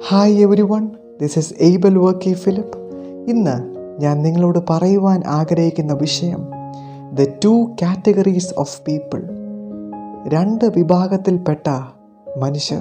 Hi everyone this is Abel Varkey Philip ഇന്ന് ഞാൻ നിങ്ങളോട് പറയുവാൻ ആഗ്രഹിക്കുന്ന വിഷയം the two categories of people രണ്ട് വിഭാഗത്തിൽപ്പെട്ട മനുഷ്യർ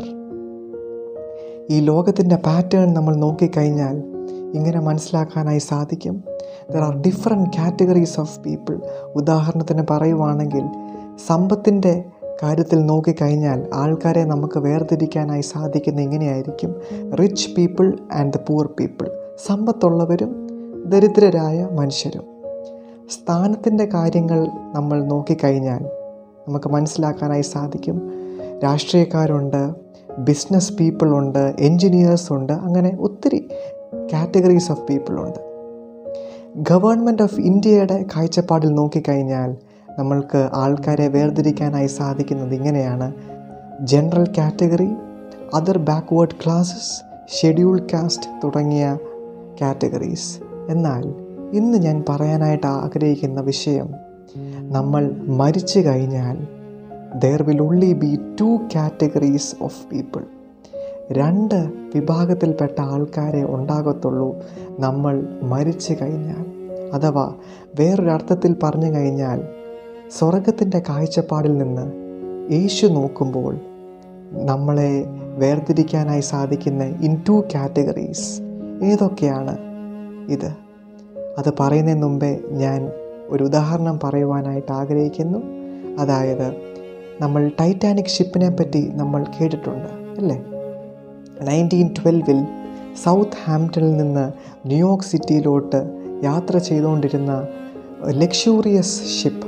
ഈ ലോകത്തിൻ്റെ പാറ്റേൺ നമ്മൾ നോക്കിക്കഴിഞ്ഞാൽ ഇങ്ങനെ മനസ്സിലാക്കാനായി സാധിക്കും there are different categories of people ഉദാഹരണത്തിന് പറയുവാണെങ്കിൽ സമ്പത്തിൻ്റെ കാര്യത്തിൽ നോക്കിക്കഴിഞ്ഞാൽ ആൾക്കാരെ നമുക്ക് വേർതിരിക്കാനായി സാധിക്കുന്ന ഇങ്ങനെയായിരിക്കും rich people and the poor people സമ്പത്തുള്ളവരും ദരിദ്രരായ മനുഷ്യരും സ്ഥാനത്തിൻ്റെ കാര്യങ്ങൾ നമ്മൾ നോക്കിക്കഴിഞ്ഞാൽ നമുക്ക് മനസ്സിലാക്കാനായി സാധിക്കും രാഷ്ട്രീയക്കാരുണ്ട് ബിസിനസ് പീപ്പിൾ ഉണ്ട് എൻജിനീയേഴ്സ് ഉണ്ട് അങ്ങനെ ഒത്തിരി കാറ്റഗറീസ് ഓഫ് പീപ്പിൾ ഉണ്ട് ഗവൺമെൻറ് ഓഫ് ഇന്ത്യയുടെ കാഴ്ചപ്പാടിൽ നോക്കിക്കഴിഞ്ഞാൽ നമ്മൾക്ക് ആൾക്കാരെ വേർതിരിക്കാനായി സാധിക്കുന്നത് ഇങ്ങനെയാണ് general category other backward classes schedule caste തുടങ്ങിയ കാറ്റഗറീസ് എന്നാൽ ഇന്ന് ഞാൻ പറയാനായിട്ട് ആഗ്രഹിക്കുന്ന വിഷയം നമ്മൾ മരിച്ചു കഴിഞ്ഞാൽ there will only be two categories of people രണ്ട് വിഭാഗത്തിൽപ്പെട്ട ആൾക്കാരെ ഉണ്ടാകത്തുള്ളൂ നമ്മൾ മരിച്ചു കഴിഞ്ഞാൽ അഥവാ വേറൊരർത്ഥത്തിൽ പറഞ്ഞു കഴിഞ്ഞാൽ സ്വർഗത്തിൻ്റെ കാഴ്ചപ്പാടിൽ നിന്ന് യേശു നോക്കുമ്പോൾ നമ്മളെ വേർതിരിക്കാനായി സാധിക്കുന്ന ഇൻ ടു കാറ്റഗറീസ് ഏതൊക്കെയാണ് ഇത് അത് പറയുന്നതിന് മുമ്പേ ഞാൻ ഒരു ഉദാഹരണം പറയുവാനായിട്ട് ആഗ്രഹിക്കുന്നു അതായത് നമ്മൾ ടൈറ്റാനിക് ഷിപ്പിനെ പറ്റി നമ്മൾ കേട്ടിട്ടുണ്ട് അല്ലേ നയൻറ്റീൻ ട്വൽവിൽ സൗത്ത് ഹാംപ്ടണിൽ നിന്ന് ന്യൂയോർക്ക് സിറ്റിയിലോട്ട് യാത്ര ചെയ്തുകൊണ്ടിരുന്ന ലക്ഷൂറിയസ് ഷിപ്പ്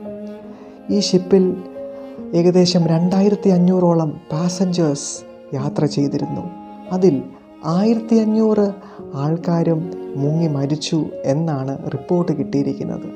ഈ ഷിപ്പിൽ ഏകദേശം രണ്ടായിരത്തി അഞ്ഞൂറോളം പാസഞ്ചേഴ്സ് യാത്ര ചെയ്തിരുന്നു അതിൽ ആയിരത്തി അഞ്ഞൂറ് ആൾക്കാരും മുങ്ങി മരിച്ചു എന്നാണ് റിപ്പോർട്ട് കിട്ടിയിരിക്കുന്നത്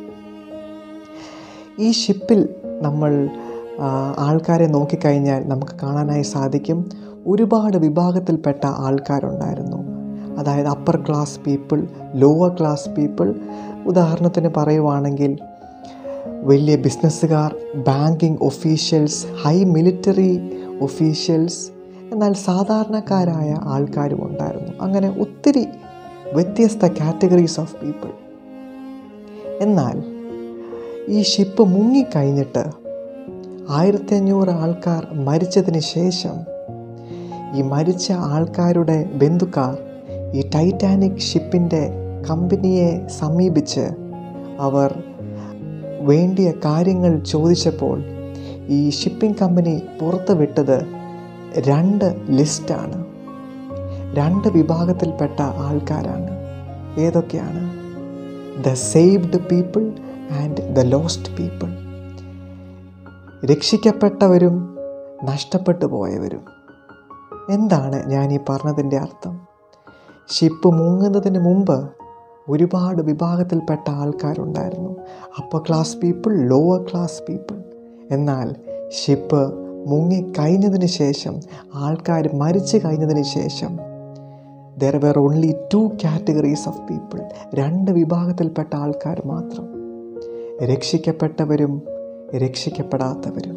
ഈ ഷിപ്പിൽ നമ്മൾ ആ, ആൾക്കാരെ നോക്കിക്കഴിഞ്ഞാൽ നമുക്ക് കാണാനായി സാധിക്കും ഒരുപാട് വിഭാഗത്തിൽപ്പെട്ട ആൾക്കാരുണ്ടായിരുന്നു അതായത് upper class people lower class people ഉദാഹരണത്തിന് പറയുവാണെങ്കിൽ വലിയ ബിസിനസ്സുകാർ banking officials high military officials എന്നാൽ സാധാരണക്കാരായ ആൾക്കാരും ഉണ്ടായിരുന്നു അങ്ങനെ ഒത്തിരി വ്യത്യസ്ത കാറ്റഗറീസ് ഓഫ് പീപ്പിൾ എന്നാൽ ഈ ഷിപ്പ് മുങ്ങിക്കഴിഞ്ഞിട്ട് ആയിരത്തി അഞ്ഞൂറ് ആൾക്കാർ മരിച്ചതിന് ശേഷം ഈ മരിച്ച ആൾക്കാരുടെ ബന്ധുക്കാർ ഈ ടൈറ്റാനിക് ഷിപ്പിൻ്റെ കമ്പനിയെ സമീപിച്ച് അവർ വേണ്ടിയ കാര്യങ്ങൾ ചോദിച്ചപ്പോൾ ഈ ഷിപ്പിംഗ് കമ്പനി പുറത്തുവിട്ടത് രണ്ട് ലിസ്റ്റാണ് രണ്ട് വിഭാഗത്തിൽപ്പെട്ട ആൾക്കാരാണ് ഏതൊക്കെയാണ് the saved people and the lost people രക്ഷിക്കപ്പെട്ടവരും നഷ്ടപ്പെട്ടു പോയവരും എന്താണ് ഞാൻ ഈ പറഞ്ഞതിൻ്റെ അർത്ഥം ഷിപ്പ് മുങ്ങുന്നതിന് മുമ്പ് ഒരുപാട് വിഭാഗത്തിൽപ്പെട്ട ആൾക്കാരുണ്ടായിരുന്നു upper class people lower class people എന്നാൽ ഷിപ്പ് മുങ്ങിക്കഴിഞ്ഞതിന് ശേഷം ആൾക്കാർ മരിച്ചു കഴിഞ്ഞതിന് ശേഷം there were only two categories of people രണ്ട് വിഭാഗത്തിൽപ്പെട്ട ആൾക്കാർ മാത്രം രക്ഷിക്കപ്പെട്ടവരും രക്ഷിക്കപ്പെടാത്തവരും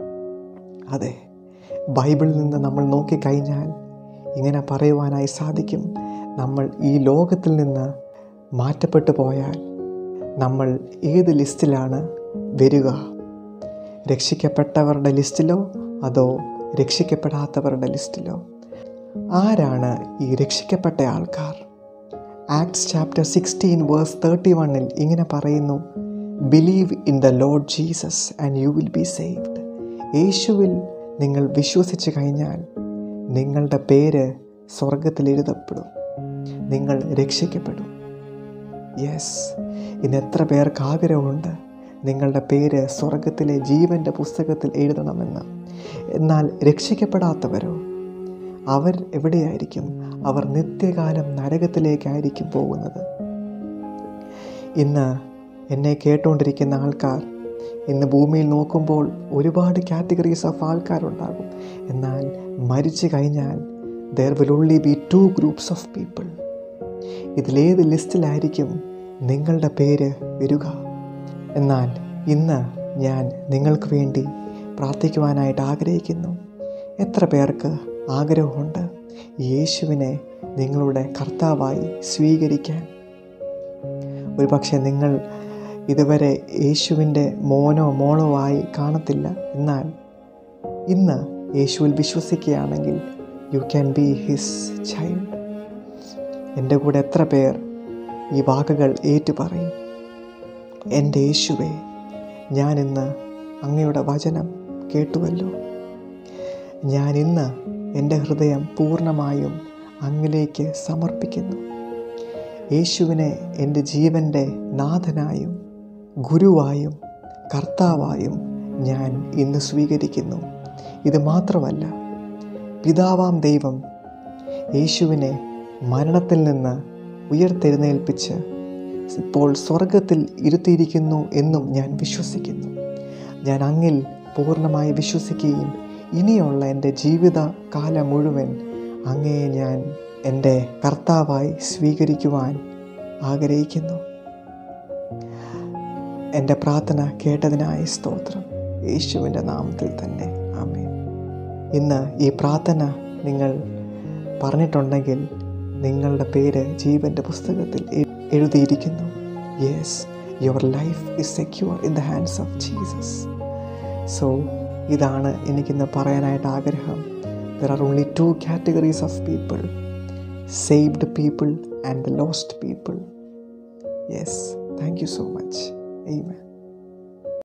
അതെ ബൈബിളിൽ നിന്ന് നമ്മൾ നോക്കിക്കഴിഞ്ഞാൽ ഇങ്ങനെ പറയുവാനായി സാധിക്കും നമ്മൾ ഈ ലോകത്തിൽ നിന്ന് മാറ്റപ്പെട്ടു പോയാൽ നമ്മൾ ഏത് ലിസ്റ്റിലാണ് വരിക രക്ഷിക്കപ്പെട്ടവരുടെ ലിസ്റ്റിലോ അതോ രക്ഷിക്കപ്പെടാത്തവരുടെ ലിസ്റ്റിലോ ആരാണ് ഈ രക്ഷിക്കപ്പെട്ട ആൾക്കാർ acts chapter sixteen verse thirty വണ്ണിൽ ഇങ്ങനെ പറയുന്നു believe in the lord Jesus and you will be saved യേശുവിൽ നിങ്ങൾ വിശ്വസിച്ച് കഴിഞ്ഞാൽ നിങ്ങളുടെ പേര് സ്വർഗത്തിൽ എഴുതപ്പെടും നിങ്ങൾ രക്ഷിക്കപ്പെടും യെസ് ഇന്ന് എത്ര പേർക്ക് ആഗ്രഹമുണ്ട് നിങ്ങളുടെ പേര് സ്വർഗത്തിലെ ജീവൻ്റെ പുസ്തകത്തിൽ എഴുതണമെന്ന് എന്നാൽ രക്ഷിക്കപ്പെടാത്തവരോ അവർ എവിടെയായിരിക്കും അവർ നിത്യകാലം നരകത്തിലേക്കായിരിക്കും പോകുന്നത് ഇന്ന് എന്നെ കേട്ടുകൊണ്ടിരിക്കുന്ന ആൾക്കാർ ഇന്ന് ഭൂമിയിൽ നോക്കുമ്പോൾ ഒരുപാട് കാറ്റഗറീസ് ഓഫ് ആൾക്കാരുണ്ടാകും എന്നാൽ മരിച്ചു കഴിഞ്ഞാൽ there will only be two groups of people ഇതിലേത് ലിസ്റ്റിലായിരിക്കും നിങ്ങളുടെ പേര് വരിക എന്നാൽ ഇന്ന് ഞാൻ നിങ്ങൾക്ക് വേണ്ടി പ്രാർത്ഥിക്കുവാനായിട്ട് ആഗ്രഹിക്കുന്നു എത്ര പേർക്ക് ആഗ്രഹമുണ്ട് യേശുവിനെ നിങ്ങളുടെ കർത്താവായി സ്വീകരിക്കാൻ ഒരു പക്ഷേ നിങ്ങൾ ഇതുവരെ യേശുവിൻ്റെ മോനോ മോളോ ആയി കാണത്തില്ല എന്നാൽ ഇന്ന് യേശുവിൽ വിശ്വസിക്കുകയാണെങ്കിൽ you can be his child എൻ്റെ കൂടെ എത്ര പേർ ഈ വാക്കുകൾ ഏറ്റു പറയും എൻ്റെ യേശുവേ ഞാൻ ഇന്ന് അങ്ങയുടെ വചനം കേട്ടുവല്ലോ ഞാൻ ഇന്ന് എൻ്റെ ഹൃദയം പൂർണ്ണമായും അങ്ങിലേക്ക് സമർപ്പിക്കുന്നു യേശുവിനെ എൻ്റെ ജീവൻ്റെ നാഥനായും ഗുരുവായും കർത്താവായും ഞാൻ ഇന്ന് സ്വീകരിക്കുന്നു ഇത് മാത്രമല്ല പിതാവാം ദൈവം യേശുവിനെ മരണത്തിൽ നിന്ന് ഉയർത്തെഴുന്നേൽപ്പിച്ച് ഇപ്പോൾ സ്വർഗത്തിൽ ഇരുത്തിയിരിക്കുന്നു എന്നും ഞാൻ വിശ്വസിക്കുന്നു ഞാൻ അങ്ങിൽ പൂർണ്ണമായി വിശ്വസിക്കുകയും ഇനിയുള്ള എൻ്റെ ജീവിത കാലം മുഴുവൻ അങ്ങയെ ഞാൻ എൻ്റെ കർത്താവായി സ്വീകരിക്കുവാൻ ആഗ്രഹിക്കുന്നു എൻ്റെ പ്രാർത്ഥന കേട്ടതിനായ സ്തോത്രം യേശുവിൻ്റെ നാമത്തിൽ തന്നെ ആമേ ഇന്ന് ഈ പ്രാർത്ഥന നിങ്ങൾ പറഞ്ഞിട്ടുണ്ടെങ്കിൽ നിങ്ങളുടെ പേര് ജീവൻ്റെ പുസ്തകത്തിൽ എ- എഴുതിയിരിക്കുന്നു yes your life is secure in the hands of Jesus so ഇതാണ് എനിക്കിന്ന് പറയാനായിട്ട് ആഗ്രഹം there are only two categories of people saved people and the lost people yes thank you so much Amen.